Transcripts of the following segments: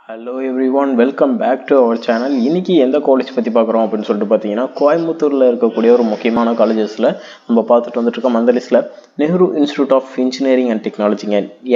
hello everyone welcome back to our channel இன்னைக்கு எந்த college பற்றி பார்க்குறோம் அப்படின்னு சொல்லிட்டு பார்த்தீங்கன்னா கோயம்புத்தூரில் இருக்கக்கூடிய ஒரு முக்கியமான காலேஜஸில் நம்ம பார்த்துட்டு வந்துட்டு இருக்கோம் அந்த லிஸ்ட்டில் Nehru institute of engineering and டெக்னாலஜிங்க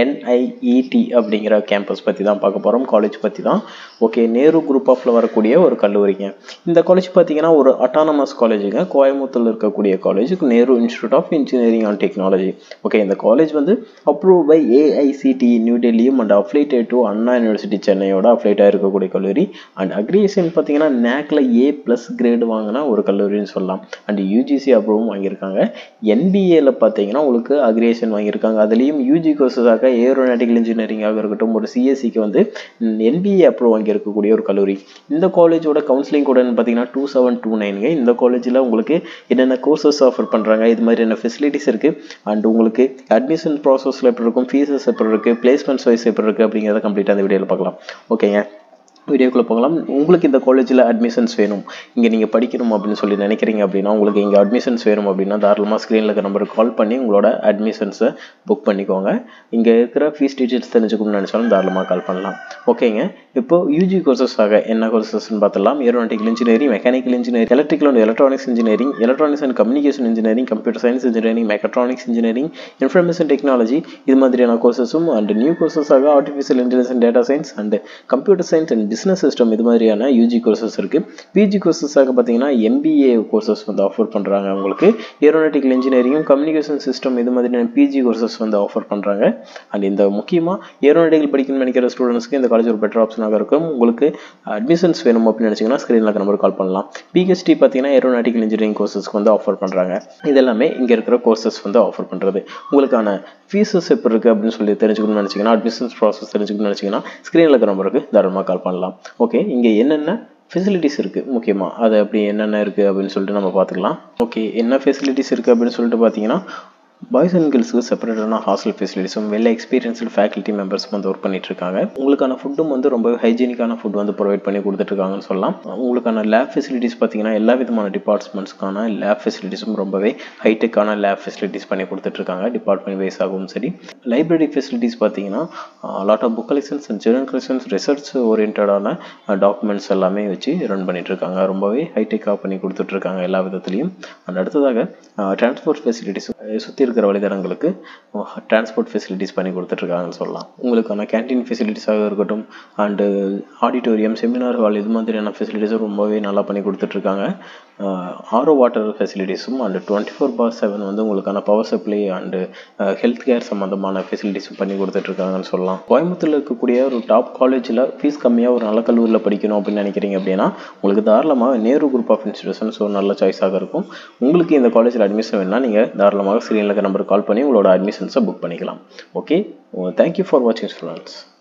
என்ஐஇடி அப்படிங்கிற கேம்பஸ் பற்றி தான் பார்க்க போகிறோம் காலேஜ் பற்றி தான் ஓகே நேரு குரூப் ஆஃப்ல வரக்கூடிய ஒரு கல்லூரிங்க இந்த காலேஜ் பார்த்தீங்கன்னா ஒரு அட்டானமஸ் காலேஜுங்க கோயம்புத்தூரில் இருக்கக்கூடிய college Nehru institute of engineering and technology okay இந்த காலேஜ் வந்து அப்ரூவ் பை ஏஐசிடி நியூ டெல்லியும் and affiliated to Anna university சென்னையோட அஃப்லேட்டாக இருக்கக்கூடிய கல்லூரி அண்ட் அக்ரிகேஷன் பார்த்தீங்கன்னா நேக்கில் ஏ ப்ளஸ் கிரேடு வாங்கினா ஒரு கல்லூரின்னு சொல்லலாம் அண்ட் யூஜிசி அப்ரூவும் வாங்கியிருக்காங்க என்பிஏல பார்த்தீங்கன்னா உங்களுக்கு அக்ரிகேஷன் வாங்கியிருக்காங்க அதுலேயும் யூஜி கோர்ஸஸாக ஏரோநாட்டிக்கல் இன்ஜினியரிங்காக இருக்கட்டும் ஒரு சிஎஸ்சிக்கு வந்து என்பிஏ அப்ரூவ் வாங்கியிருக்கக்கூடிய ஒரு கல்லூரி இந்த காலேஜோட கவுன்சிலிங் கூட பார்த்தீங்கன்னா டூ செவன் டூ நைனுங்க இந்த காலேஜில் உங்களுக்கு என்னென்ன கோர்சஸ் ஆஃபர் பண்ணுறாங்க இது மாதிரியான ஃபெசிலிட்டிஸ் இருக்குது அண்ட் உங்களுக்கு அட்மிஷன் ப்ராசஸில் எப்படி இருக்கும் ஃபீஸஸ் எப்படி இருக்குது பிளேஸ்மெண்ட்ஸ் வைஸ் எப்படி இருக்குது அப்படிங்கிறத கம்ப்ளீட்டாக அந்த வீடியோவில் பார்க்கலாம் ஓகேங்க வீடியோக்குள்ளே போகலாம் உங்களுக்கு இந்த காலேஜில் அட்மிஷன்ஸ் வேணும் இங்கே நீங்கள் படிக்கணும் அப்படின்னு சொல்லி நினைக்கிறீங்க அப்படின்னா உங்களுக்கு இங்கே அட்மிஷன்ஸ் வேணும் அப்படின்னா தாராளமாக ஸ்க்ரீனில் இருக்க நம்பருக்கு கால் பண்ணி உங்களோட அட்மிஷன்ஸை புக் பண்ணிக்கோங்க இங்கே இருக்கிற ஃபீஸ் டீட்டெயில்ஸ் தெரிஞ்சுக்கணும்னு நினச்சாலும் தாராளமாக கால் பண்ணலாம் ஓகேங்க இப்போ யூஜி கோர்சஸாக என்ன கோர்சஸ்ன்னு பார்த்துலாம் aeronautical engineering mechanical engineering electrical and electronics engineering electronics and communication engineering computer science engineering mechatronics engineering information technology இது மாதிரியான கோர்சஸும் அண்ட் நியூ கோர்சஸாக artificial intelligence and data science and computer science and business system இது மாதிரியான UG courses இருக்குது PG கோர்சஸாக பார்த்தீங்கன்னா MBA courses வந்து ஆஃபர் பண்ணுறாங்க உங்களுக்கு ஏரோநாட்டிக்கல் இன்ஜினியரிங்கும் கம்யூனிகேஷன் சிஸ்டம் இது மாதிரியான பிஜி கோர்சஸ் வந்து ஆஃபர் பண்ணுறாங்க அண்ட் இந்த முக்கியமாக ஏரோநாட்டிக்கல் படிக்கணும்னு நினைக்கிற ஸ்டூடெண்ட்ஸ்க்கு இந்த காலேஜ் ஒரு பெட்டர் ஆப்ஷனாக இருக்கும் உங்களுக்கு அட்மிஷன்ஸ் வேணும் அப்படின்னு நினச்சிங்கன்னா ஸ்க்ரீனில் இருக்க நம்பர் கால் பண்ணலாம் பிஹெச்டி பார்த்தீங்கன்னா ஏரோநாட்டிக்கல் இன்ஜினியரிங் கோர்சஸ்க்கு வந்து ஆஃபர் பண்ணுறாங்க இதெல்லாமே இங்கே இருக்கிற கோர்சஸ் வந்து ஆஃபர் பண்ணுறது உங்களுக்கான ஃபீஸஸ் எப்படி இருக்குது அப்படின்னு சொல்லி தெரிஞ்சுக்கணும்னு நினச்சிங்கன்னா அட்மிஷன்ஸ் ப்ராசஸ் தெரிஞ்சுக்கணும்னு நினச்சிங்கன்னா ஸ்க்ரீனில் இருக்கிற நம்பருக்கு தாராளமாக கால் பண்ணலாம் ஓகே இங்கே என்னென்ன ஃபெசிலிட்டிஸ் இருக்குது முக்கியமாக அது அப்படி என்னென்ன இருக்குது அப்படின்னு சொல்லிட்டு நம்ம பார்த்துக்கலாம் ஓகே என்ன ஃபெசிலிட்டிஸ் இருக்குது அப்படின்னு சொல்லிட்டு பார்த்தீங்கன்னா பாய்ஸ் அண்ட் கேர்ள்ஸுக்கு செப்பரேட்டான ஹாஸ்டல் ஃபெசிலிட்டிஸும் வெல் எக்ஸ்பீரியன்ஸ்டு ஃபேக்கல்ட்டி மெம்பர்ஸும் வந்து ஒர்க் பண்ணிட்டு இருக்காங்க உங்களுக்கான ஃபுட்டும் வந்து ரொம்ப ஹைஜீனிக்கான ஃபுட் வந்து ப்ரொவைட் பண்ணி கொடுத்துட்ருக்காங்கன்னு சொல்லலாம் உங்களுக்கான லேப் ஃபெசிலிட்டிஸ் பார்த்தீங்கன்னா எல்லா விதமான டிபார்ட்மெண்ட்ஸ்க்கான லேப் ஃபெசிலிட்டிஸும் ரொம்பவே ஹைடெக்கான லேப் ஃபெசிலிட்டிஸ் பண்ணி கொடுத்துட்ருக்காங்க டிபார்ட்மெண்ட் வைஸ் ஆகவும் சரி லைப்ரரி ஃபெசிலிட்டிஸ் பார்த்தீங்கன்னா lot of book collections and journal collections research ஓரியன்டான டாக்குமெண்ட்ஸ் எல்லாமே வச்சு ரன் பண்ணிட்டு இருக்காங்க ரொம்பவே ஹைடெக்காக பண்ணி கொடுத்துட்ருக்காங்க எல்லா விதத்துலையும் அண்ட் அடுத்ததாக டிரான்ஸ்போர்ட் ஃபெசிலிட்டிஸ் சுற்றி இருக்கிற வழித்தடங்களுக்கு டிரான்ஸ்போர்ட் ஃபெசிலிட்டிஸ் பண்ணி கொடுத்துட்ருக்காங்கன்னு சொல்லலாம் உங்களுக்கான கேன்டீன் ஃபெசிலிட்டிஸாக இருக்கட்டும் அண்டு ஆடிட்டோரியம் செமினார் ஹால் இது மாதிரியான ஃபெசிலிட்டிஸும் ரொம்பவே நல்லா பண்ணி கொடுத்துட்ருக்காங்க ஆரோ வாட்டர் ஃபெசிலிட்டிஸும் and twenty four by seven வந்து உங்களுக்கான power supply and health care சம்மந்தமான ஃபெசிலிட்டிஸும் பண்ணி கொடுத்துட்ருக்காங்கன்னு சொல்லலாம் கோயம்புத்தூரில் இருக்கக்கூடிய ஒரு டாப் காலேஜில் ஃபீஸ் கம்மியாக ஒரு நல்ல கல்லூரியில் படிக்கணும் அப்படின்னு நினைக்கிறீங்க அப்படின்னா உங்களுக்கு தாராளமாக நேரு குரூப் ஆஃப் இன்ஸ்டியூஷன்ஸ் ஒரு நல்ல சாய்ஸாக இருக்கும் உங்களுக்கு இந்த காலேஜில் அட்மிஷன் வேணால் நீங்கள் தாராளமாக ஸ்க்ரீனில் இருக்க நம்பருக்கு கால் பண்ணி உங்களோட அட்மிஷன்ஸை புக் பண்ணிக்கலாம் ஓகே தேங்க்யூ ஃபார் வாட்சிங் ஸ்டூடெண்ட்ஸ்